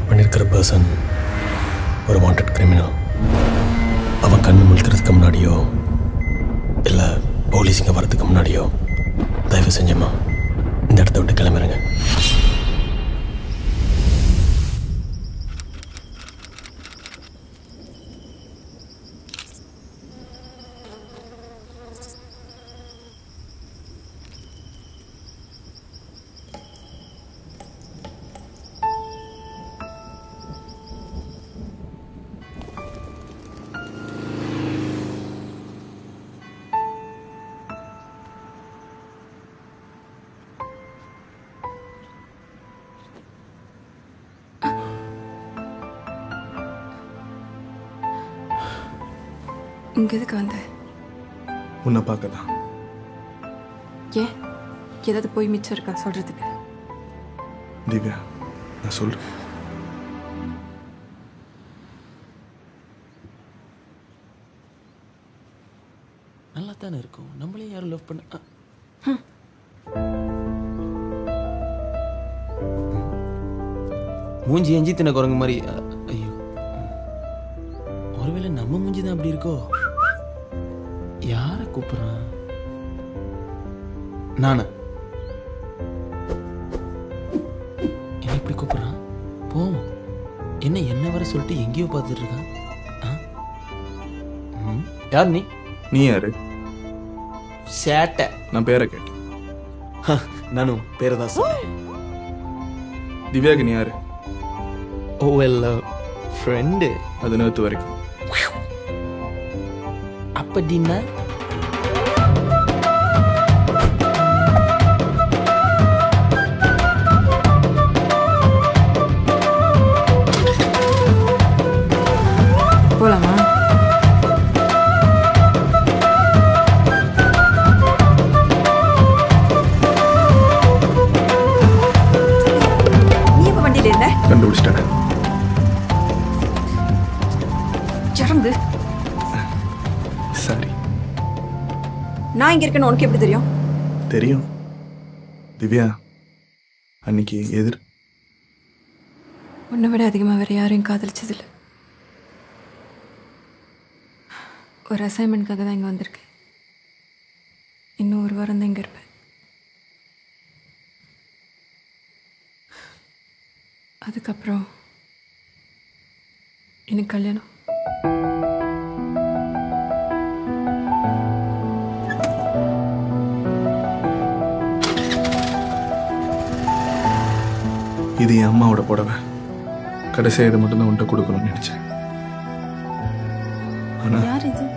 Meet பண்ணியிருக்கிற person ஒரு wanted criminal அவன் கண்ணு முழிக்கிறதுக்கு முன்னாடியோ இல்லை போலீஸுங்க வரதுக்கு முன்னாடியோ தயவு செஞ்சம்மா இந்த இடத்த விட்டு கிளம்புறேங்க இங்க எதுக்கு வந்த உன்னை பார்க்க தான் ஏன் ஏதாவது போய் மிச்சம் இருக்கா சொல்றதுக்கு திவ்யா நான் சொல்கிறேன் நல்லா தானே இருக்கும் நம்மளே யாரும் லவ் பண்ண அ. மூஞ்சி எஞ்சி தின குரங்கு மாதிரி அ, ஐயோ ஒருவேளை நம்ம மூஞ்சி தான் அப்படி இருக்கோ யாரை கூப்பிடுறான் நானா என்ன இப்படி கூப்பிடுறான் போவோம் என்ன என்ன வர சொல்லிட்டு எங்கேயோ பார்த்துட்டு இருக்கான் ஆ? ம், யார் நீ நீ யாரு சேட்டை நான் பேரை கேட்டேன் நானும் பேரை தான் சொன்னேன் திவ்யாக்கு நீ யாரு ஓ வெல் ஃப்ரெண்டு அது நேற்று வரைக்கும் அப்படின்னா போலாமா நீ எப்ப வண்டியில இருந்த கண்டுபிடிச்சிட்டேன் இறங்கு சாரி நான் இங்க இருக்கேன்னு உனக்கு எப்படி தெரியும் தெரியும் திவ்யா அன்னைக்கு எதிர் உன்னை விட அதிகமாக வேற யாரையும் காதலிச்சதில்ல ஒரு அசைன்மெண்ட்காக தான் இங்கே வந்திருக்கேன் இன்னும் ஒரு வாரம் தான் இங்கே இருப்பேன் அதுக்கப்புறம் எனக்கு கல்யாணம் இது என் அம்மாவோட புடவை கடைசியாக இதை மட்டும்தான் உன்கிட்ட கொடுக்கணும்னு நினச்சேன் ஆனால் யார் இது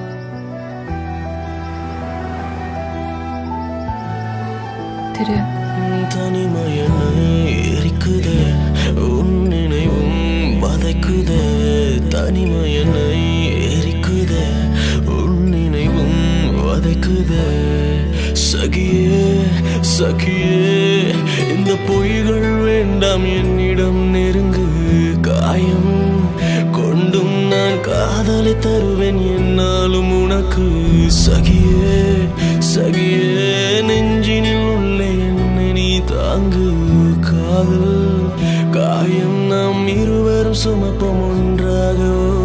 தெரியாது தனிமையனை எரிக்குதே உன் நினைவும் வதைக்குதே தனிமையனை எரிக்குதே உன் நினைவும் வதைக்குதே சகியே சகியே இந்த பொய்கள் வேண்டாம் என்னிடம் நெருங்கு காயம் கொண்டும் நான் காதலை தருவேன் என்னாலும் உனக்கு சகியே சகியே நெஞ்சினில் உள்ள என்னை நீ தாங்கு காதல் காயம் நாம் இருவரும் சுமப்போம் ஒன்றாக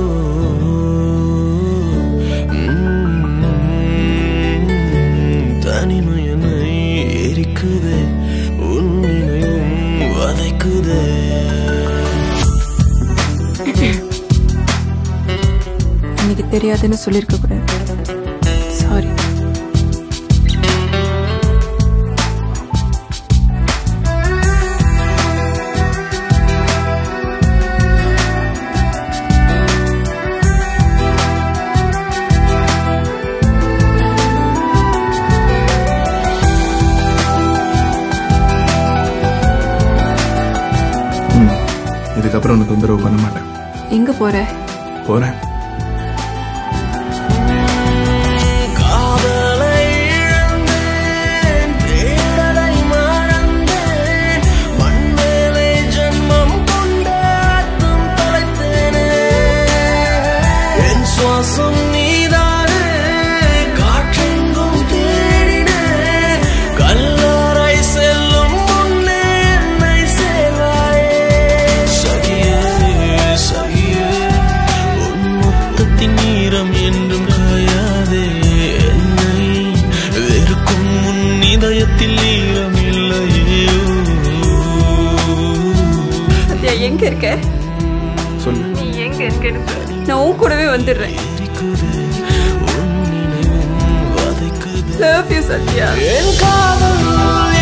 உம், தனிமையனை எரிக்குதே உன் நினைவும் வதைக்குதே இன்னைக்கு தெரியாதுன்னு சொல்லியிருக்க கூடாது சாரி ம், இதுக்கப்புறம் உன்னை தொந்தரவு பண்ண மாட்டேன் எங்க போற போகிறேன் காதலை இழந்தேன் தேடலை மறந்தேன் மண்மேலே ஜன்மம் கொண்ட அர்த்தம் தொலைத்தேனே என் சுவாசம் நீதானே காற்றெங்கும் தேடினேன் கல்லறை செல்லும் முன்னே என்னை சேராயே சகியே எங்க இருக்க சொல்லு நீ எங்க இருக்கேன்னு சொல்லு. நான் உன் கூடவே வந்துடுறேன் லவ் யூ சத்யா என் காதல்